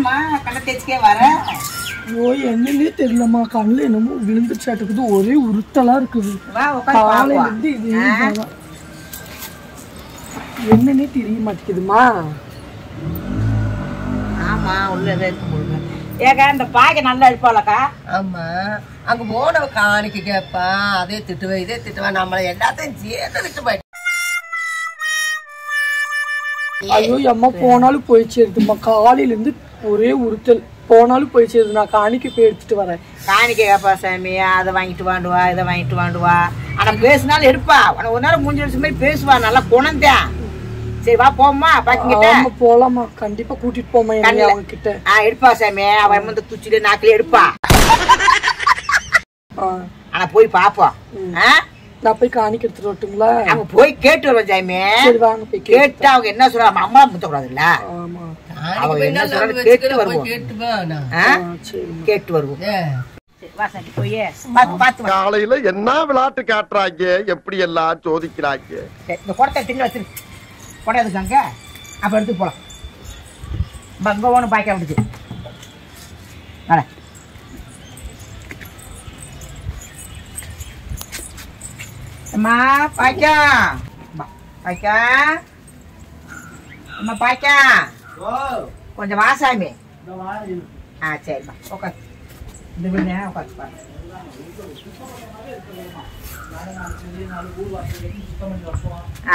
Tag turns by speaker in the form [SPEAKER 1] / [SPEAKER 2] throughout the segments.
[SPEAKER 1] என்னம்மா கண்ணை தேய்ச்சிக்கே வர
[SPEAKER 2] ஐயோ என்னன்னே தெரியலம்மா கண்ணுல என்னமோ விழுந்துச்சாட்டுக்குது ஒரே உறுத்தலா இருக்குது
[SPEAKER 1] வா உட்காந்து
[SPEAKER 2] காலையில
[SPEAKER 1] பாப்பா
[SPEAKER 2] இருந்து இதே இதுதான். என்னன்னே தெரிய மாட்டேங்குதுமா
[SPEAKER 1] ஆமா உள்ள ஏதோ இருக்கு போடுங்க ஏக்கா இந்த பாய்க்கு நல்லா இருப்பாளக்கா
[SPEAKER 3] ஆமா அங்க போனவ காணிக்க கேட்பான் அதே திட்டுவேன் இதே திட்டுவேன் நம்மள எல்லாத்தையும் சேர்த்து விட்டு போயிட்டு
[SPEAKER 2] ஐயோ அம்மா போனாலும் போய் சேருதும்மா காலையில இருந்து ஒரே உறுத்தல் போனாலும் போய் சேருது நான் காணிக்க போய் எடுத்துட்டு வரேன்
[SPEAKER 1] காணிக்க கேப்பா சாமி அதை வாங்கிட்டு வாண்டுவா இதை வாங்கிட்டு வாண்டுவா ஆனா பேசினாலும் எடுப்பா உனக்கு ஒரு நேரம் மூஞ்சி அடிச்ச மாதிரி பேசுவா நல்லா குணந்தேன் சரி வா போம்மா பாக்கிங்கிட்ட
[SPEAKER 2] ஆமா போலாமா கண்டிப்பா கூட்டிட்டு போமா என்ன
[SPEAKER 1] கண்ணுல.
[SPEAKER 2] அவங்க கிட்ட
[SPEAKER 1] ஆ எடுப்பா சாமி அவன் வந்து குச்சில நாக்கில எடுப்பா
[SPEAKER 2] ஆ,
[SPEAKER 1] ஆனா போய் பாப்போம் ஆ?
[SPEAKER 2] நான் போய் காணிக்க எடுத்துட்டு வரட்டுங்களா
[SPEAKER 1] அவங்க போய் கேட்டு வருவோம் சாமி
[SPEAKER 2] சரி வாங்க போய் கேட்டு
[SPEAKER 1] கேட்டு அவங்க என்ன சொல்றாங்க அம்மா முத்த கூடாதுல்ல
[SPEAKER 2] ஆமா
[SPEAKER 1] அவங்க என்ன சொல்றாங்க கேட்டு வருவோம்
[SPEAKER 3] கேட்டுப்பேன்
[SPEAKER 1] ஆ?
[SPEAKER 2] ஆ, சரி
[SPEAKER 1] கேட்டு வருவோம் சரி, வா சாமி போய் பாத்து பாத்து வா.
[SPEAKER 4] காலையில என்ன விளையாட்டு காட்டுறாங்க எப்படி எல்லாம் சோதிக்கிறாங்க
[SPEAKER 1] சரி, இந்த குடத்தை தின்னு வச்சிரு குடம் எதுக்காங்க அப்ப எடுத்து போலாம் அங்க ஒன்று பாய்க்க விடுச்சு வர அம்மா பாய்க்கா அம்மா, பாய்க்கா அம்மா பாய்க்கா கொஞ்சம் வாசாமி ஆ சரிம்மா உட்காந்து இந்த வீடு உட்காந்து பாருங்க ஆ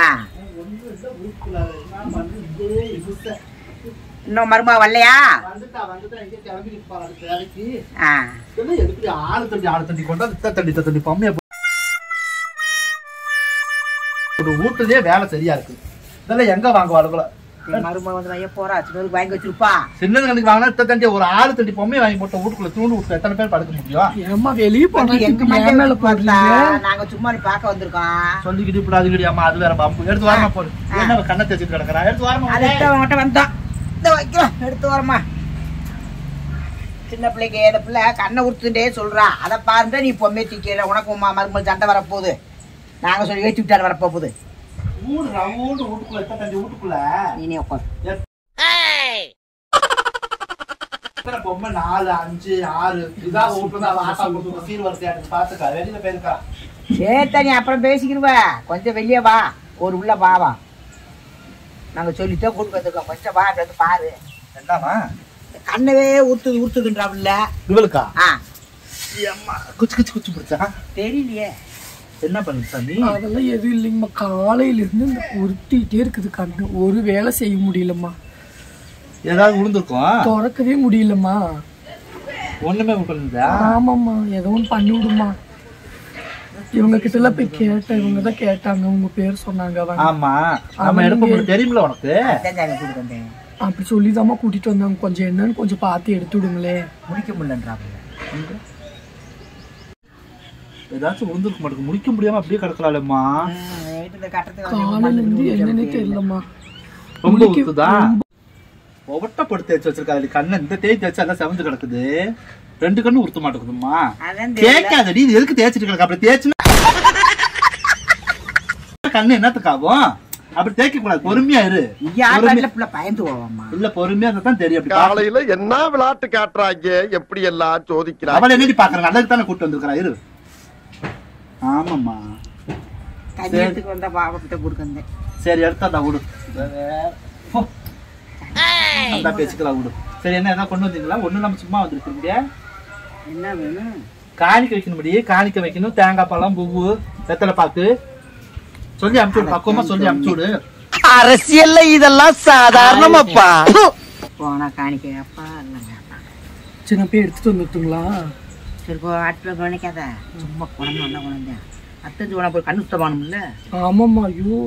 [SPEAKER 1] இன்னும் மருமா வரலையா ஆ
[SPEAKER 5] வீட்டுலயே வேலை சரியா இருக்கு இதெல்லாம் எங்க வாங்குவாளுங்களோ
[SPEAKER 1] மருமா வந்து வைய போறா சின்னது வாங்கி வச்சிருப்பா
[SPEAKER 5] சின்னது கணக்கு வாங்கினா இத்த தண்டி ஒரு ஆறு தண்டி பொம்மையை வாங்கி போட்ட வீட்டுக்குள்ள தூண்டு வீட்டுல எத்தனை பேர் படுக்க முடியும்
[SPEAKER 2] ஏம்மா வெளியே போனா
[SPEAKER 1] எங்க
[SPEAKER 2] என் மேல
[SPEAKER 1] மண்டை பார்த்தா
[SPEAKER 2] போடுறீங்க
[SPEAKER 1] நாங்க சும்மா நீ பார்க்க வந்திருக்கோம்
[SPEAKER 5] சொல்லிக்கிட்டு இப்படி அதுக்கிட்டு அம்மா அது வேற பாம்பு எடுத்து வரமா போடு என்ன கண்ணை தேய்ச்சிட்டு கிடக்குறா எடுத்து வரமா
[SPEAKER 1] அதை எடுத்து அவங்ககிட்ட வந்தோம் இந்த வைக்கிறோம் எடுத்து வரமா சின்ன பிள்ளைக்கு இந்த பிள்ளை கண்ணை உறுத்துட்டே சொல்றா அதை பாருங்க நீ பொம்மை தூக்கிற உனக்கு உமா மருமகள் சண்டை வரப்போகுது நாங்க சொல்லி ஏற்றி விட்டாரு வரப்போகுது
[SPEAKER 5] வீடு ரவுண்டு வீட்டுக்குள்ள எத்தனை தண்டி வீட்டுக்குள்ள
[SPEAKER 1] நீனே உட்காரு
[SPEAKER 5] எத்தனை பொம்மை நாலு அஞ்சு ஆறு இதான் வீட்டுல அவ ஆட்டா போட்டு சீர் வரிசையா இருக்கு பாத்துக்கா வெளியில போயிருக்கா
[SPEAKER 1] சேத்த நீ அப்புறம் பேசிக்கிடுவ கொஞ்சம் வெளியே வா ஒரு உள்ள வா வா நாங்க சொல்லித்தான் கொடுக்க வந்திருக்கோம் கொஞ்சம் வா இங்க வந்து பாரு
[SPEAKER 5] என்னமா
[SPEAKER 1] கண்ணவே ஊத்துது ஊத்துதுன்றாவில்ல
[SPEAKER 5] இவளுக்கா
[SPEAKER 1] ஆ
[SPEAKER 5] அம்மா குச்சி குச்சி குச்சி பிடிச்சா
[SPEAKER 1] தெரியலையே
[SPEAKER 5] என்ன பண்ணு சாமி
[SPEAKER 2] அதெல்லாம் எதுவும் இல்லைங்கம்மா காலையில இருந்து இந்த உறுத்திட்டே இருக்குது கண்ணு ஒரு வேலை செய்ய முடியலம்மா
[SPEAKER 5] ஏதாவது விழுந்திருக்கும்
[SPEAKER 2] திறக்கவே முடியலம்மா
[SPEAKER 5] ஒண்ணுமே விழுந்தா
[SPEAKER 2] ஆமாம்மா ஏதோ ஒன்று பண்ணி விடுமா இவங்க கிட்ட எல்லாம் போய் கேட்டேன் இவங்க தான் கேட்டாங்க உங்க பேர் சொன்னாங்க அவங்க
[SPEAKER 5] ஆமா நம்ம எடுக்க முடியும் தெரியுமில உனக்கு
[SPEAKER 1] அதான் சாமி கொடுக்க வந்தேன்
[SPEAKER 2] அப்படி சொல்லிதாம்மா கூட்டிட்டு வந்தாங்க கொஞ்சம் என்னன்னு கொஞ்சம் பார்த்து எடுத்து விடுங்களே
[SPEAKER 1] முடிக்க முடியலன்றாவில்ல
[SPEAKER 5] ஏதாச்சும் விழுந்திருக்க மாட்டேங்குது முடிக்க முடியாம அப்படியே கிடக்குறாளேம்மா
[SPEAKER 1] இந்த கட்டத்துக்கு
[SPEAKER 2] காலையில இருந்து என்னன்னே தெரியலம்மா
[SPEAKER 5] ரொம்ப ஊத்துதா ஒவட்ட படுத்து தேய்ச்சி வச்சிருக்காது கண்ணை இந்த தேய்ச்சி தேய்ச்சி அதான் செவந்து கிடக்குது ரெண்டு கண்ணு உறுத்த மாட்டேங்குதும்மா
[SPEAKER 1] அதான் தெரியல
[SPEAKER 5] கேட்காதடி இது எதுக்கு தேய்ச்சிட்டு கிடக்கு அப்படி தேய்ச்சுனா கண்ணு என்னத்துக்கு ஆகும் அப்படி தேய்க்க கூடாது பொறுமையா இரு
[SPEAKER 1] யார் வீட்டுல பிள்ளை பயந்து போவாம்மா
[SPEAKER 5] இல்ல பொறுமையா இருந்தா தான் தெரியும் அப்படி பாக்க-
[SPEAKER 4] காலையில என்ன விளையாட்டு காட்டுறாங்க எப்படி எல்லாம் சோதிக்கிறாங்க
[SPEAKER 5] அவளை என்னடி பாக்குற நல்லதுக்கு தானே கூட்டு வந்திருக்கிறா இரு ஆமாம்மா
[SPEAKER 1] கல்யாணத்துக்கு வந்தா பாவக்கிட்ட கொடுக்க வந்தேன்
[SPEAKER 5] சரி எடுத்தாடா விடு போ. அந்த பேச்சுக்கலாம் விடு சரி என்ன என்ன கொண்டு வந்தீங்களா ஒண்ணும் நம்ம சும்மா வந்திருக்கீங்க
[SPEAKER 1] என்ன வேணும்
[SPEAKER 5] காணிக்க வைக்கணும்படி காணிக்க வைக்கணும் தேங்காய் பழம் பூவு வெத்தலை பாக்கு சொல்லி அமுச்சு விடு பக்குவமா சொல்லி அமுச்சு விடு
[SPEAKER 3] அரசியல்ல இதெல்லாம் சாதாரணமாப்பா
[SPEAKER 1] போனா காணிக்க அப்பா இல்லைங்க
[SPEAKER 2] சரி நான் போய் எடுத்துட்டு வந்துட்டுங்களா
[SPEAKER 1] சரி போ ஆட்டில் கவனிக்காத சும்மா குழம்பு நல்லா குழந்தை அத்தஞ்சு உனக்கு போய் கண்ணு சுத்தமானும்ல
[SPEAKER 2] ஆமாம்மா ஐயோ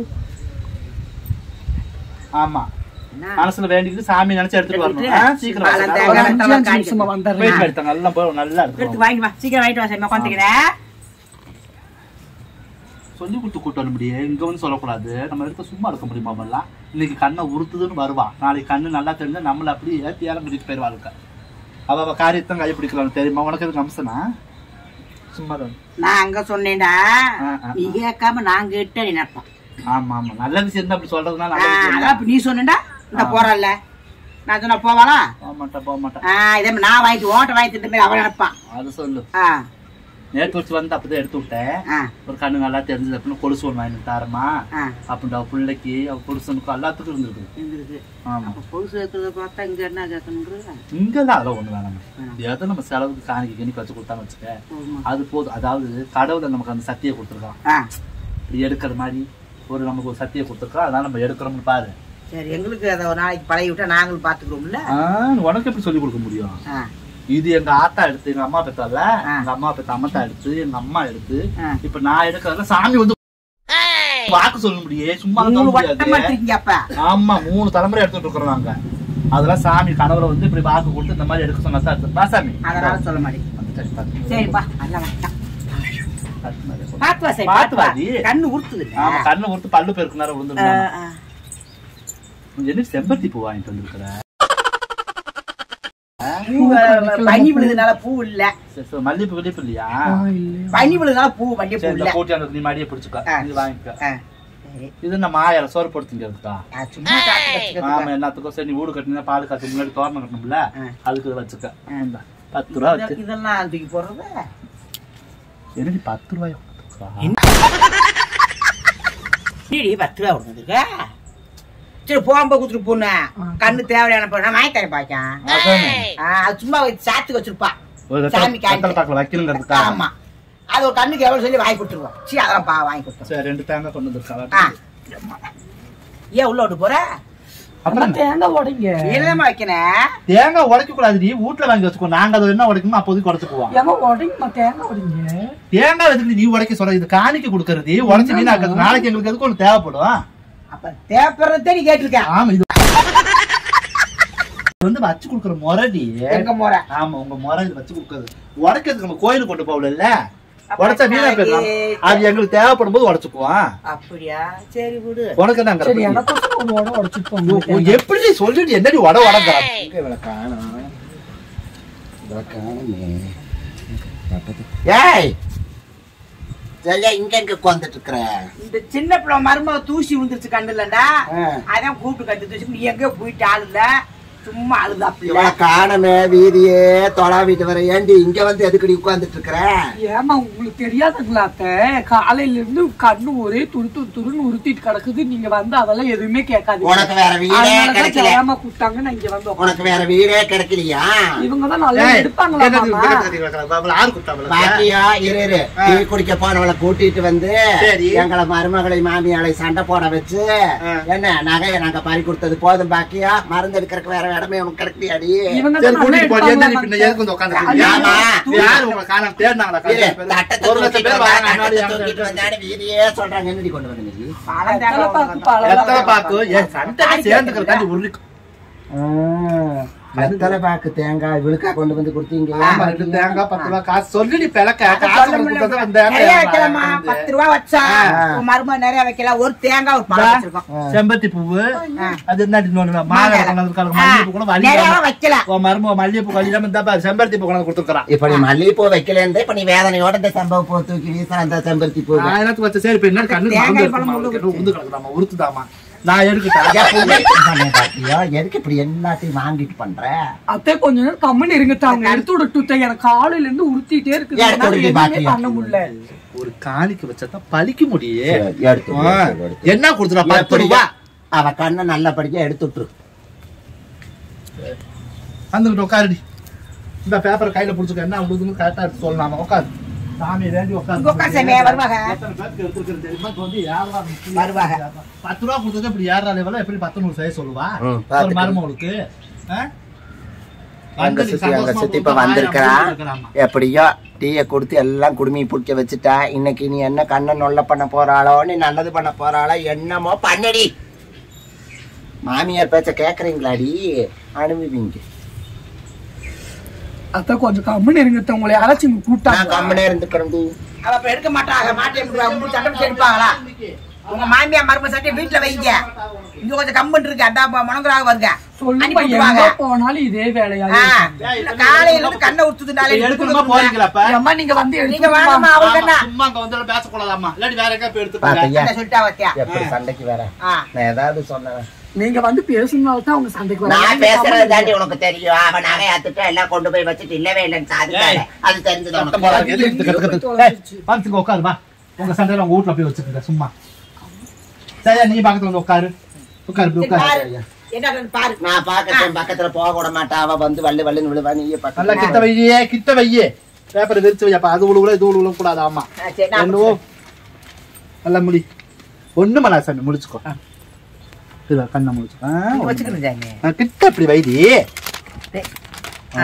[SPEAKER 5] ஆமா
[SPEAKER 1] என்ன
[SPEAKER 5] மனசுல வேண்டிக்கிட்டு சாமி நினைச்சு எடுத்துட்டு வரணும் ஆ, சீக்கிரம்
[SPEAKER 1] பாலம்
[SPEAKER 5] வாங்க.
[SPEAKER 1] தேங்காய்
[SPEAKER 2] அஞ்சு
[SPEAKER 1] வெத்தலை
[SPEAKER 2] அஞ்சு
[SPEAKER 1] காணிக்க.
[SPEAKER 2] நிமிஷமா வந்துடுறேன்
[SPEAKER 5] போயிட்டு எடுத்தாங்க நல்லா போய் நல்லா
[SPEAKER 1] எடுத்து
[SPEAKER 5] எடுத்து
[SPEAKER 1] வாங்கிட்டு வா சீக்கிரம் வாங்கிட்டு வா சார் உட்காந்துக்கிறேன்
[SPEAKER 5] சொல்லி கொடுத்து கூட்டு வர முடியும் இங்க வந்து சொல்லக்கூடாது நம்ம எடுத்து சும்மா இருக்க முடியுமா பண்ணலாம் இன்னைக்கு கண்ணை உறுத்துதுன்னு வருவா நாளைக்கு கண்ணு நல்லா தெரிஞ்சா நம்மள அப்படி ஏத்தி ஏலம் பிடிச்சு போயிருவாளுக்க அவ அவ காரியத்தான் கை பிடிக்கலாம் தெரியுமா உனக்கு எதுக்கு அம்சனா சும்மா தான்
[SPEAKER 1] நான் அங்க சொன்னேன்டா
[SPEAKER 5] ஆ, ஆ,
[SPEAKER 1] நீ கேட்காம நான் கேட்ட நினைப்பான்
[SPEAKER 5] ஆமா ஆமா நல்ல விஷயம் தான் அப்படி சொல்றதுனால
[SPEAKER 1] ஆ,
[SPEAKER 5] நல்ல விஷயம்
[SPEAKER 1] அதான் இப்ப நீ சொன்னேன்டா இந்த போறல்ல நான் சொன்னா போவாளா
[SPEAKER 5] போக மாட்டேன் போக மாட்டேன்
[SPEAKER 1] ஆ, இதே மாதிரி நான் வாங்கிட்டு ஓட்ட வாங்கி திட்டு மாதிரி அவன் நினைப்பான்
[SPEAKER 5] அது சொல்லு
[SPEAKER 1] ஆ,
[SPEAKER 5] நேற்று வச்சு வந்து அப்பதான் எடுத்து விட்டேன்
[SPEAKER 1] ஆ,
[SPEAKER 5] ஒரு கண்ணு நல்லா தெரிஞ்சது அப்படின்னு கொலுசு ஒன்று வாங்கி தாரமா
[SPEAKER 1] ஆ.
[SPEAKER 5] அப்படின்னு அவ பிள்ளைக்கு அவ புருஷனுக்கும் எல்லாத்துக்கும் இருந்திருக்கு
[SPEAKER 1] இருந்திருக்கு.
[SPEAKER 5] ஆமா
[SPEAKER 1] அப்ப பொழுது இருக்கிறத பார்த்தா இங்க என்ன கேட்கணுங்கிறது
[SPEAKER 5] இங்கெல்லாம் அதெல்லாம் ஒண்ணு வேணாம் ஏதோ நம்ம செலவுக்கு காணிக்கு கிணிக்கு வச்சு கொடுத்தான்னு வச்சுக்க அது போதும் அதாவது கடவுளை நமக்கு அந்த சத்தியை கொடுத்துருக்கான்
[SPEAKER 1] ஆ,
[SPEAKER 5] இப்படி எடுக்கிற மாதிரி ஒரு நமக்கு ஒரு சத்தியை கொடுத்துருக்கோம் அதனால நம்ம எடுக்கிறோம்னு பாரு
[SPEAKER 1] சரி எங்களுக்கு அதை ஒரு நாளைக்கு பழகி விட்டா நாங்களும் பாத்துக்கிறோம்ல
[SPEAKER 5] ஆ, உனக்கு எப்படி சொல்லி கொடுக்க முடியும்
[SPEAKER 1] ஆ,
[SPEAKER 5] இது எங்க ஆத்தா எடுத்து எங்க அம்மா பெத்தால
[SPEAKER 1] ஆ.
[SPEAKER 5] எங்க அம்மா பெத்த அம்மத்தா எடுத்து எங்க அம்மா எடுத்து
[SPEAKER 1] ஆ.
[SPEAKER 5] இப்ப நான் எடுக்கிறதுல சாமி வந்து வாக்கு சொல்ல முடியே சும்மா சொல்ல
[SPEAKER 1] மூணு
[SPEAKER 5] முடியாது
[SPEAKER 1] வட்டமா இருக்கீங்க அப்ப
[SPEAKER 5] ஆமா மூணு தலைமுறை எடுத்துட்டு இருக்கிறோம் நாங்க அதெல்லாம் சாமி கனவுல வந்து இப்படி வாக்கு கொடுத்து இந்த மாதிரி எடுக்க சொன்னா தான் எடுத்து பா சாமி
[SPEAKER 1] அதனால சொல்ல மாட்டேன்
[SPEAKER 5] வந்துட்டாச்சு, பாத்து.
[SPEAKER 1] சரிப்பா நல்லா வேண்டாம்
[SPEAKER 5] பாத்து மாதிரி சொல்லு.
[SPEAKER 1] பாத்து வா சரி
[SPEAKER 5] பாத்து
[SPEAKER 1] பாத்து வா
[SPEAKER 5] வாடி.
[SPEAKER 1] கண்ணு உறுத்துது
[SPEAKER 5] ஆமா கண்ணை கொடுத்து பல்லு பெருக்கு நேரம் விழுந்துருந்தாங்க என்ன செம்பருத்தி பூ வாங்கிட்டு வந்திருக்கிற
[SPEAKER 1] பூ பனி விழுதுனால பூ இல்ல
[SPEAKER 5] சரி, சரி, மல்லிகைப்பூ கிளிப்பு இல்லையா
[SPEAKER 1] பனி விழுதுனால பூ மல்லிகை பூ
[SPEAKER 5] சரி இந்த
[SPEAKER 1] இல்ல
[SPEAKER 5] போட்டி அந்த நீ மடியை பிடிச்சுக்க
[SPEAKER 1] ஆ.
[SPEAKER 5] நீ வாங்கிக்க
[SPEAKER 1] ஆ, சரி.
[SPEAKER 5] இது என்ன மாயால சோறு போடுத்துங்கிறதுக்கா
[SPEAKER 1] ஆ, சும்மா காட்டு வச்சுக்கிறதுக்கு.
[SPEAKER 5] ஆமா எல்லாத்துக்கும் சரி நீ வீடு கட்டினா பால் காசு முன்னாடி தோரணம் கட்டணும்ல
[SPEAKER 1] ஆ.
[SPEAKER 5] அதுக்கு இதை வச்சுக்க இந்தா, பத்து ரூபா வச்சு
[SPEAKER 1] இதெல்லாம் இதெல்லாம் தூக்கி போடுறது
[SPEAKER 5] என்னடி பத்து ரூபாய்
[SPEAKER 1] நீடி பத்து ரூபா கொடுத்துருக்க சரி போகும்போது கொடுத்துட்டு போன கண்ணு தேவையான பொருள் நான் வாங்கி தரேன் பாக்கேன்
[SPEAKER 5] அதானே.
[SPEAKER 1] அது சும்மா வச்சு சாத்துக்கு வச்சிருப்பா
[SPEAKER 5] ஒரு
[SPEAKER 1] சாமி
[SPEAKER 5] கத்தல் பாக்கல வைக்கணுங்கிறதுக்கா
[SPEAKER 1] ஆமா அது ஒரு கண்ணுக்கு எவ்வளவு சொல்லி வாங்கி கொடுத்துருவோம் சரி அதெல்லாம் பா வாங்கி கொடுத்துருவோம்
[SPEAKER 5] சரி ரெண்டு தேங்காய் கொண்டு
[SPEAKER 1] ஆ.
[SPEAKER 5] வந்துருக்கா
[SPEAKER 1] ஏன் உள்ள விட்டு போற
[SPEAKER 5] அப்புறம்
[SPEAKER 2] தேங்காய் உடைங்க
[SPEAKER 1] என்னமா வைக்கணும்
[SPEAKER 5] தேங்காய் உடைக்க கூடாது நீ வீட்டுல வாங்கி வச்சுக்கோ நாங்க அதை என்ன உடைக்கணுமோ அப்போதைக்கு உடைச்சுக்குவோம்
[SPEAKER 2] ஏமா உடைங்கம்மா தேங்காய் உடைங்க
[SPEAKER 5] தேங்காய் எதுக்கு நீ உடைக்க சொல்ற இது காணிக்க கொடுக்கறது உடைச்சு வீணாக்கிறது நாளைக்கு எங்களுக்கு எதுக்கு ஒண்ணு தேவைப்படும்
[SPEAKER 1] அப்ப தேவைப்படுறதே நீ கேட்டிருக்கேன்
[SPEAKER 5] ஆமா இது இது வந்து வச்சு கொடுக்குற முறைடி
[SPEAKER 1] எங்க முறை
[SPEAKER 5] ஆமா உங்க முறை இது வச்சு கொடுக்கறது உடைக்கிறதுக்கு நம்ம கோயிலுக்கு கொண்டு போகல இல்ல உடைச்சா வீணா போயிடலாம் அது எங்களுக்கு தேவைப்படும் போது உடைச்சுக்குவோம்
[SPEAKER 1] அப்படியா சரி விடு
[SPEAKER 5] உனக்கு என்ன
[SPEAKER 2] சரி
[SPEAKER 5] அங்க
[SPEAKER 2] எனக்கு ஒரு உடை உடைச்சிட்டு போங்க
[SPEAKER 5] எப்படி நீ சொல்லிட்டு என்னடி உட உடங்க
[SPEAKER 3] ஏய் சரியா இங்க எங்க உட்காந்துட்டு இருக்கிற
[SPEAKER 1] இந்த சின்ன பிள்ளை மருமக தூசி விழுந்துருச்சு கண்ணுலடா அதான் கூப்பிட்டு கட்டி தூசி நீ எங்க போயிட்டு ஆள் இல்ல சும்மா அழுதா பிள்ளை
[SPEAKER 3] இவளை காணமே வீதியே தொலாவிட்டு வர ஏண்டி இங்க வந்து எதுக்கடி உட்கார்ந்துட்டு இருக்கிற
[SPEAKER 2] ஏமா உங்களுக்கு தெரியாதுங்களா அத்தை காலையில இருந்து கண்ணு ஒரே துரு துரு துருன்னு உறுத்திட்டு கிடக்குது நீங்க வந்து அதெல்லாம் எதுவுமே கேட்காதீங்க
[SPEAKER 3] உனக்கு வேற வீடே
[SPEAKER 2] அதனாலதான்
[SPEAKER 3] கிடைக்கல
[SPEAKER 2] ஜெயம்மா கூப்பிட்டாங்க நான் இங்க வந்து உட்கார்ந்தேன்.
[SPEAKER 3] உனக்கு வேற வீடே கிடைக்கலையா
[SPEAKER 2] இவங்க தான் நல்லா எடுப்பாங்களா மாமா?
[SPEAKER 3] பாக்கியா இரு இரு டீ குடிக்க போனவளை கூட்டிட்டு வந்து
[SPEAKER 5] சரி.
[SPEAKER 3] எங்களை மருமகளை மாமியாளை சண்டை போட வச்சு என்ன நகையை நாங்க பறி கொடுத்தது போதும் பாக்கியா மருந்து எடுக்கிறதுக்கு வேற இடமே உனக்கு கிடைக்கலையாடி
[SPEAKER 2] இவங்க
[SPEAKER 5] சரி,
[SPEAKER 2] தான் நல்லா
[SPEAKER 5] கூட்டிட்டு போடி. என்ன நீ
[SPEAKER 2] எடுப்பாங்களா
[SPEAKER 5] பின்ன
[SPEAKER 2] மாமா?
[SPEAKER 5] எதுக்கு வந்து உட்கார்ந்துருக்கீங்க?
[SPEAKER 3] ஆமா.
[SPEAKER 5] யாரு உங்களை காணாம தேடினாங்களா?
[SPEAKER 3] இரு,
[SPEAKER 5] கடைசியா
[SPEAKER 3] தட்டத்தை
[SPEAKER 5] ஒரு லட்சம்
[SPEAKER 3] தூக்கிட்டு
[SPEAKER 5] பேர்
[SPEAKER 3] வந்தா,
[SPEAKER 5] வராங்க.
[SPEAKER 3] தட்டத்தை
[SPEAKER 5] முன்னாடி
[SPEAKER 3] தூக்கிட்டு
[SPEAKER 5] யாரும்
[SPEAKER 3] வந்தான்னு வீதியே சொல்றாங்க என்னடி கொண்டு வந்து நீ
[SPEAKER 1] பழம்
[SPEAKER 2] எத்தனை
[SPEAKER 1] தேங்காய்
[SPEAKER 2] பாக்கு
[SPEAKER 1] கொண்டு
[SPEAKER 2] பழம்
[SPEAKER 5] எத்தனை பாக்கு? ஏன் சண்டை சேர்ந்துக்கிறதுக்காண்டி உருளி-
[SPEAKER 3] வெத்தலை பாக்கு தேங்காய் விழுக்கா கொண்டு வந்து கொடுத்தீங்க
[SPEAKER 5] ஆமா, ரெண்டு தேங்காய், பத்து ரூபா காசு சொல்லிடி பிளக்க.
[SPEAKER 1] அதை
[SPEAKER 5] காசு
[SPEAKER 1] சொல்ல
[SPEAKER 5] கொடுத்தா
[SPEAKER 1] முடியல.
[SPEAKER 5] அந்த தேங்காய்
[SPEAKER 1] நிறைய வைக்கலாமா
[SPEAKER 5] வாங்கிட்டு வந்து.
[SPEAKER 1] பத்து ரூபா வச்சா உன் மருமக நிறைய வைக்கலாம் ஒரு தேங்காய் ஒரு பழம் வச்சிருக்கோம்
[SPEAKER 5] செம்பருத்தி பூவு அது என்ன இன்னொன்னு மாலை
[SPEAKER 1] மாலை.
[SPEAKER 5] கொண்டாந்து மல்லிகைப்பூ கூட வழி
[SPEAKER 1] நிறைய வைக்கலாம்
[SPEAKER 5] உன் மருமக மல்லிகைப்பூ கழியாம இந்த பாரு, செம்பருத்தி பூ கொண்டாந்து கொடுத்துருக்கான்
[SPEAKER 3] இப்ப நீ மல்லிகைப்பூ வைக்கல இப்ப நீ வேதனையோட இந்த செம்பவ பூ தூக்கி வீச அந்த செம்பருத்தி பூ
[SPEAKER 5] நான் எனக்கு வச்ச சரி இப்ப என்ன கண்ணு
[SPEAKER 1] தேங்காய்
[SPEAKER 5] மறந்து
[SPEAKER 1] பழம்
[SPEAKER 5] இருக்குமா?
[SPEAKER 1] உள்ள
[SPEAKER 5] அவளுக்கு என்ன உந்து கிடக்குதாமா உருத்துதாமா நான் எடுக்கிட்டேன்
[SPEAKER 3] எதுக்கு இப்படி எல்லாத்தையும் வாங்கிட்டு பண்ற
[SPEAKER 2] அத்தை கொஞ்ச நேரம் கம்மன் இருங்க தாங்க எடுத்து விடட்டு எனக்கு காலையில இருந்து உறுத்திட்டே இருக்குது
[SPEAKER 3] எடுத்து
[SPEAKER 2] என்னால
[SPEAKER 3] விடு,
[SPEAKER 2] எதுவுமே
[SPEAKER 3] பாத்தியா?
[SPEAKER 2] பண்ண முடியல
[SPEAKER 5] ஒரு காணிக்கு வச்சா பழிக்க முடியே
[SPEAKER 3] சரி, எடுத்து விடு,
[SPEAKER 5] ஆ.
[SPEAKER 3] எடுத்து விடு.
[SPEAKER 5] என்ன கொடுத்துடா பத்து
[SPEAKER 3] எப்படியா?
[SPEAKER 5] ரூபா
[SPEAKER 3] அவ கண்ணை நல்லபடியா எடுத்து விட்டுரு
[SPEAKER 5] வந்துகிட்டு உட்காருடி இந்த பேப்பரை கையில புடிச்சுக்க என்ன உங்களுக்கு கரெக்டா எடுத்து சொல்லலாமா உட்காரு சாமி வேண்டி
[SPEAKER 1] இங்க உட்காரு சாமி, வருவாங்க.
[SPEAKER 5] எத்தனை பேருக்கு எடுத்துருக்கிறது தெரியுமா? இப்ப வந்து யாரா முக்கியம்?
[SPEAKER 1] வருவாங்க.
[SPEAKER 5] பத்து ரூபா கொடுத்தது இப்படி யாரா லெவல எப்படி பத்து நூறு செய்ய சொல்லுவா
[SPEAKER 3] ம்,
[SPEAKER 5] ஒரு
[SPEAKER 3] பாத்துக்க.
[SPEAKER 5] மருமகளுக்கு ஆ?
[SPEAKER 3] அங்க
[SPEAKER 5] வந்து நீ
[SPEAKER 3] சுத்தி அங்க
[SPEAKER 5] சந்தோஷமா
[SPEAKER 3] சுத்தி இப்ப
[SPEAKER 5] கொடுத்தா
[SPEAKER 3] வந்திருக்கிறான்
[SPEAKER 5] வாயை மூடிட்டு இருக்கறாமா.
[SPEAKER 3] எப்படியோ டீயை கொடுத்து எல்லாம் குடுமி பிடிக்க வச்சுட்டா இன்னைக்கு நீ என்ன கண்ணை நொல்ல பண்ண போறாளோ நீ நல்லது பண்ண போறாளோ என்னமோ பண்ணடி மாமியார் பேச்ச கேக்குறீங்களாடி அனுபவிங்க
[SPEAKER 2] அத்தை கொஞ்சம் கம்மன் இருங்க அத்தை, உங்களை யாராச்சும் இங்க
[SPEAKER 3] நான்
[SPEAKER 2] கூப்பிட்டாங்க
[SPEAKER 3] கம்மனே இருந்துக்கிறேன்
[SPEAKER 1] அவ அப்ப எடுக்க மாட்டாங்க மாட்டே உங்களுக்கு சட்டம் பிடிச்சு எடுப்பாங்களா உங்க மாமியா மரும சட்டை வீட்டுல வைங்க இங்க கொஞ்சம் கம்பன் இருக்கு அண்டா மணங்குறாக வருங்க
[SPEAKER 2] சொல்லுங்க
[SPEAKER 1] அனுப்பி
[SPEAKER 2] எங்க
[SPEAKER 1] விட்டுருவாங்க.
[SPEAKER 2] போனாலும் இதே வேலையா
[SPEAKER 1] ஆ, இல்ல, காலையில இருந்து கண்ணை உறுத்துதுனாலே
[SPEAKER 5] இப்ப எடுக்கணுமா போறீங்களா இப்ப?
[SPEAKER 2] அம்மா நீங்க வந்து
[SPEAKER 1] நீங்க
[SPEAKER 2] எடுத்துட்டு
[SPEAKER 1] வாங்கம்மா
[SPEAKER 2] வாங்க.
[SPEAKER 1] அவளுக்கு என்ன
[SPEAKER 5] ஆமா, சும்மா அங்க வந்து பேசக்கூடாதாம்மா இல்லாட்டி வேற எங்க போய் எடுத்துக்கோங்க
[SPEAKER 3] பாத்தியா
[SPEAKER 1] என்ன சொல்லிட்டா வத்தியா
[SPEAKER 3] எப்படி சண்டைக்கு வேற
[SPEAKER 1] ஆ
[SPEAKER 3] நான் ஏதாவது சொன்னேன்
[SPEAKER 2] நீங்க வந்து பேசுனால தான் அவங்க சண்டைக்கு
[SPEAKER 3] நான்
[SPEAKER 2] வராங்க.
[SPEAKER 3] பேசுறது தாண்டி உனக்கு தெரியும் அவன் நகை அத்துட்டு எல்லாம் கொண்டு போய் வச்சுட்டு இல்லவே இல்லைன்னு சாதிச்சாரு அது தெரிஞ்சது உனக்கு
[SPEAKER 5] எதுக்கு கத்து கத்து கத்து? ஏய், பார்த்துங்க உட்காரு வா உங்க சண்டையில உங்க வீட்டுல போய் வச்சுக்கோங்க சும்மா சரியா நீ பக்கத்துல வந்து உட்காரு உட்காரு இப்படி உட்காரு
[SPEAKER 1] பாரு. என்ன பாரு
[SPEAKER 3] நான் பாக்கத்தேன் பக்கத்துல போக விட மாட்டா அவ வந்து வள்ளி வள்ளின்னு விழுவா நீயே
[SPEAKER 5] நல்லா
[SPEAKER 3] பக்கத்துல
[SPEAKER 5] கிட்ட வையே கிட்ட வையே பேப்பரை விரிச்சு வை அப்ப அது உழுவுல இது உழுவுல கூடாது ஆமா
[SPEAKER 1] ஆ, சரி நான்
[SPEAKER 5] என்னவோ நல்லா முடி ஒண்ணு மலா சாமி முடிச்சுக்கோ இல்ல கண்ணை முடிச்சுக்கோ ஆ, ஒண்ணும்
[SPEAKER 1] வச்சுக்கிறேன் சாமி
[SPEAKER 5] ஆ, கிட்ட இப்படி வைடி
[SPEAKER 1] ஆ,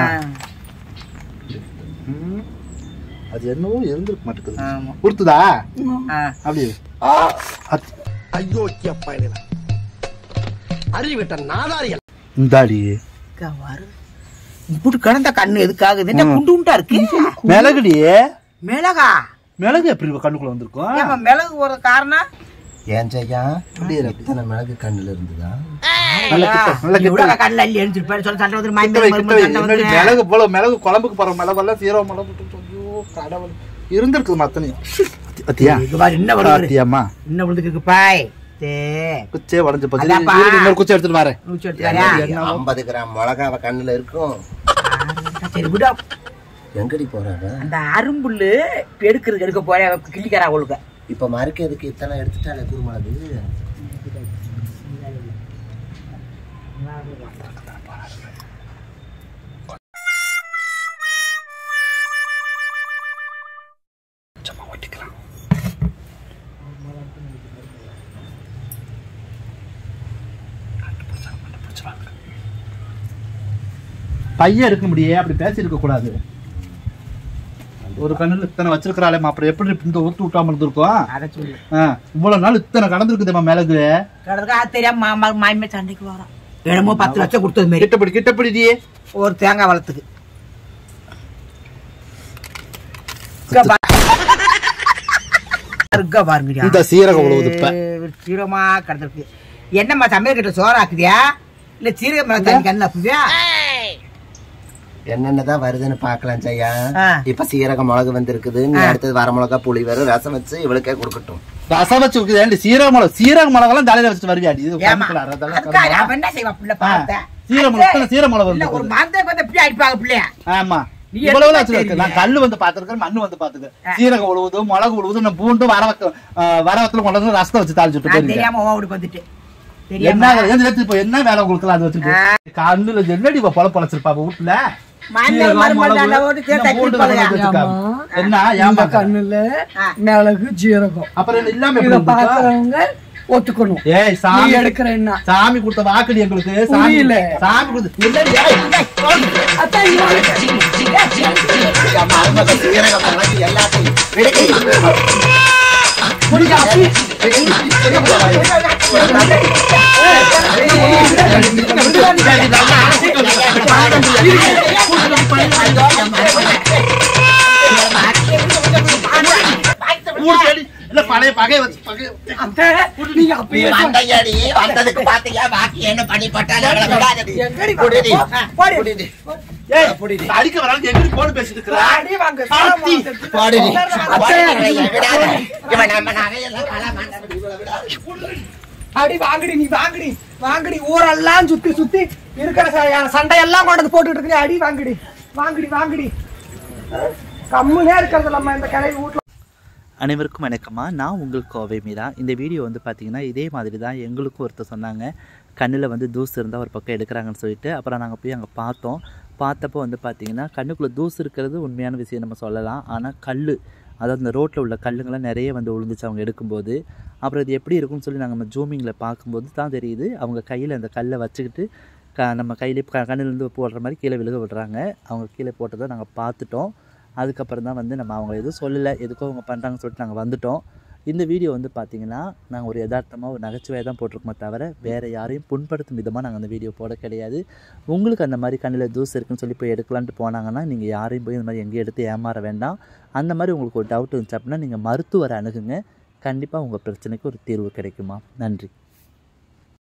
[SPEAKER 5] ம். அது என்னவோ இருந்திருக்க மாட்டேங்குது
[SPEAKER 1] ஆமா.
[SPEAKER 5] கொடுத்துதா
[SPEAKER 1] ஆ.
[SPEAKER 5] அப்படி அத்-
[SPEAKER 6] அயோக்கிய பயணிகள் அறிவிட்ட நாதாரிகள்
[SPEAKER 5] இந்தாடி
[SPEAKER 1] அக்கா, வரு. இப்படி கிடந்த கண்ணு எதுக்காக இது என்ன குண்டு குண்டா இருக்கு
[SPEAKER 5] மிளகுடி
[SPEAKER 1] மிளகா
[SPEAKER 5] மிளகு எப்படி கண்ணுக்குள்ள வந்திருக்கும்
[SPEAKER 1] ஏமா மிளகு ஒரு காரணம்
[SPEAKER 3] ஏன் செய்யா இத்தனை மிளகு கண்ணுல இருந்துதா
[SPEAKER 5] நல்ல கிட்ட நல்ல கிட்ட
[SPEAKER 1] இவ்வளவு கண்ணுல அள்ளி எரிஞ்சிருப்பாரு சொல்ல சண்டை வந்து
[SPEAKER 5] கிட்ட வை, கிட்ட வை.
[SPEAKER 1] மாய்
[SPEAKER 5] என்னடி மிளகு போல மிளகு குழம்புக்கு போற மிளகு எல்லாம் சீரகம் மிளகு போட்டு, ஐயோ கடவுள் இருந்திருக்குது மத்தனையும் அத்தியா
[SPEAKER 1] என்ன வருவாரு
[SPEAKER 5] அத்தியாமா
[SPEAKER 1] என்ன விழுந்துக்கு இருக்கு பாய் தே
[SPEAKER 5] குச்சே உடஞ்சு போச்சு
[SPEAKER 1] அதான்ப்பா.
[SPEAKER 5] இரு, இன்னொரு குச்சி எடுத்துட்டு வரேன்
[SPEAKER 1] நூற்றி எடுத்துக்காரியா
[SPEAKER 3] ஐம்பது கிராம் மிளகா அவ கண்ணுல இருக்கும்
[SPEAKER 1] சரி விடா
[SPEAKER 3] எங்கடி போறாங்க
[SPEAKER 1] அந்த அரும்புல்லு இப்ப எடுக்கிறதுக்கு எடுக்க போறேன் கிள்ளிக்காரா அவளுக்கு
[SPEAKER 3] இப்ப மறுக்கிறதுக்கு இத்தனை எடுத்துட்டாலே குருமிளகு
[SPEAKER 5] பையன் எடுக்க முடியே அப்படி பேசி இருக்க கூடாது ஒரு கண்ணுல இத்தனை வச்சிருக்கிறாளேம்மா அப்புறம் எப்படி இந்த ஒத்து விட்டாம இருந்திருக்கும்
[SPEAKER 1] அதை சொல்லு
[SPEAKER 5] ஆ, இவ்வளவு நாள் இத்தனை கடந்திருக்குதுமா மிளகு
[SPEAKER 1] கடற்கா தெரியாம மாமா மாயமே சண்டைக்கு வரோம் என்னமோ பத்து லட்சம் கொடுத்தது மாரி
[SPEAKER 5] கிட்டப்படி கிட்டப்படிடியே
[SPEAKER 1] ஒரு தேங்காய் வளத்துக்கு இங்க பா- இங்க பாருங்கடியா.
[SPEAKER 5] இந்த சீரகம் உழுவுது இப்ப.
[SPEAKER 1] ஏய், சீரகமா கிடந்திருக்கு என்னம்மா சமையல் கிட்ட சோறாக்குதியா இல்ல சீரகம் மேல தண்ணி கண்ணில் அப்படியா
[SPEAKER 3] என்னென்னதான் வருதுன்னு பாக்கலாம் செய்யா
[SPEAKER 1] ஆ.
[SPEAKER 3] இப்ப சீரக மிளகு வந்திருக்குது நீ அடுத்தது வர மிளகா புளி வரும் ரசம் வச்சு இவளுக்கே கொடுக்கட்டும்
[SPEAKER 5] ரசம் வச்சு வைக்குது ஏன்டி சீரக மிளகு சீரக மிளகெல்லாம் தலையில வச்சுட்டு வருவியாடி இது
[SPEAKER 1] ஏம்மா,
[SPEAKER 5] காமிக்கலாம், அதெல்லாம்
[SPEAKER 1] அதுக்காக
[SPEAKER 5] கருமா.
[SPEAKER 1] அவன் என்ன செய்வா பிள்ளை
[SPEAKER 5] ஆ,
[SPEAKER 1] பார்த்தேன்
[SPEAKER 5] சீரக மிளகு இத்தனை சீரக மிளகு
[SPEAKER 1] இல்ல ஒரு
[SPEAKER 5] வந்து
[SPEAKER 1] மந்த வந்து எப்படி அடிப்பாங்க பிள்ளைய
[SPEAKER 5] ஆமா
[SPEAKER 1] நீ
[SPEAKER 5] இவ்வளவு
[SPEAKER 1] என்ன
[SPEAKER 5] வச்சிருக்க
[SPEAKER 1] தெரியுங்க?
[SPEAKER 5] நான் கல்லு வந்து பாத்துருக்கேன் மண்ணு வந்து பாத்துருக்கேன் சீரகம் உழுவுது மிளகு உழுவுது நான் பூண்டு வரவக்க வரவத்துல கொண்டு வந்து ரசத்தை வச்சு தாளிச்சுட்டு
[SPEAKER 1] நான்
[SPEAKER 5] போயிருக்கேன்
[SPEAKER 1] தெரியாம ஓடிக்கு வந்துட்டு
[SPEAKER 5] என்ன
[SPEAKER 1] தெரியாம
[SPEAKER 5] எது எடுத்து இப்போ என்ன வேலை உங்களுக்கு அது வச்சுட்டு கண்ணுல என்னடி இப்ப பொல பொழைச்சிருப்பா அவ வீட்டுல
[SPEAKER 1] மண்ணை
[SPEAKER 5] சீரகம்,
[SPEAKER 1] மருமகள்
[SPEAKER 5] மிளகு,
[SPEAKER 1] நல்லா ஓடி
[SPEAKER 5] இன்னும்
[SPEAKER 1] தட்டி
[SPEAKER 5] பூண்டு
[SPEAKER 1] இருப்பாளுங்க.
[SPEAKER 5] வதக்கி வச்சிருக்கா. என்ன
[SPEAKER 2] இந்த
[SPEAKER 5] ஏமா
[SPEAKER 2] கண்ணுல
[SPEAKER 1] ஆ.
[SPEAKER 2] மிளகு ஜீரகம்
[SPEAKER 5] அப்புறம் என்ன இல்லாம
[SPEAKER 2] இத
[SPEAKER 5] எப்படி இருந்துச்சா?
[SPEAKER 2] பாக்குறவங்க ஒத்துக்கணும்
[SPEAKER 5] ஏய்
[SPEAKER 2] நீ
[SPEAKER 5] சாமி
[SPEAKER 2] எடுக்கிற என்ன
[SPEAKER 5] சாமி கொடுத்த வாக்குடி எங்களுக்கு சாமி
[SPEAKER 2] புரியல.
[SPEAKER 5] சாமி கொடுத்த என்னடி ஏய்,
[SPEAKER 2] அத்தான் இங்க வாங்க.
[SPEAKER 3] மருமக சீரக மிளகு எல்லாத்தையும் எடுக்க
[SPEAKER 5] ஊர் தேடி இல்ல பழைய பகைய வச்சு பகைய
[SPEAKER 2] அத்தை, நீங்க அப்பயே
[SPEAKER 3] வந்தையடி வந்ததுக்கு பாத்தியா பாக்கி என்ன பண்ணி பட்டாலும் அவளை விடாதடி.
[SPEAKER 2] எங்கடி
[SPEAKER 3] குடிடி.
[SPEAKER 2] போடி.
[SPEAKER 3] குடிடி.
[SPEAKER 5] ஏய்
[SPEAKER 3] புடிடி.
[SPEAKER 5] அடிக்க வராங்க எங்க போன் பேசிட்டு இருக்கற
[SPEAKER 2] அடி வாங்க
[SPEAKER 5] ஆத்தி.
[SPEAKER 3] போடுடி.
[SPEAKER 2] அத்தை,
[SPEAKER 3] இவளை விடாத. இவன் நம்ம நகையெல்லாம் கள மாட்டான். இவளை விடாத.
[SPEAKER 2] அடி வாங்கடி நீ வாங்கடி வாங்கடி ஊரெல்லாம் சுத்தி சுத்தி இருக்கிற ச- சண்டையெல்லாம் கொண்டு வந்து போட்டுட்டு இருக்கீங்க அடி வாங்கடி வாங்கடி வாங்கடி கம்முனே இருக்கிறது நம்ம இந்த கிளை வீட்டுல
[SPEAKER 7] அனைவருக்கும் வணக்கம்மா நான் உங்கள் கோவை மீரா இந்த வீடியோ வந்து பார்த்தீங்கன்னா இதே மாதிரி தான் எங்களுக்கும் ஒருத்தர் சொன்னாங்க கண்ணில் வந்து தூசு இருந்தால் ஒரு பக்கம் எடுக்கிறாங்கன்னு சொல்லிட்டு அப்புறம் நாங்கள் போய் அங்கே பார்த்தோம் பார்த்தப்போ வந்து பார்த்தீங்கன்னா கண்ணுக்குள்ளே தூசு இருக்கிறது உண்மையான விஷயம் நம்ம சொல்லலாம் ஆனால் கல் அதாவது இந்த ரோட்டில் உள்ள கல்லுங்கள்லாம் நிறைய வந்து விழுந்துச்சு அவங்க எடுக்கும்போது அப்புறம் இது எப்படி இருக்கும்னு சொல்லி நாங்கள் நம்ம ஜூமிங்கில் பார்க்கும்போது தான் தெரியுது அவங்க கையில் அந்த கல்லை வச்சுக்கிட்டு க நம்ம கையிலே க கண்ணிலேருந்து போடுற மாதிரி கீழே விழுக விடுறாங்க அவங்க கீழே போட்டதை நாங்கள் பார்த்துட்டோம் அதுக்கப்புறம் தான் வந்து நம்ம அவங்க எதுவும் சொல்லலை எதுக்கோ அவங்க பண்ணுறாங்கன்னு சொல்லிட்டு நாங்கள் வந்துட்டோம் இந்த வீடியோ வந்து பார்த்தீங்கன்னா நாங்கள் ஒரு யதார்த்தமாக ஒரு நகைச்சுவையாக தான் போட்டிருக்கோமே தவிர வேறு யாரையும் புண்படுத்தும் விதமாக நாங்கள் அந்த வீடியோ போட கிடையாது உங்களுக்கு அந்த மாதிரி கண்ணில் தூசு இருக்குன்னு சொல்லி போய் எடுக்கலான்ட்டு போனாங்கன்னா நீங்கள் யாரையும் போய் இந்த மாதிரி எங்கேயும் எடுத்து ஏமாற வேண்டாம் அந்த மாதிரி உங்களுக்கு ஒரு டவுட் இருந்துச்சு அப்படின்னா நீங்கள் மருத்துவரை அணுகுங்க கண்டிப்பாக உங்கள் பிரச்சனைக்கு ஒரு தீர்வு கிடைக்குமா நன்றி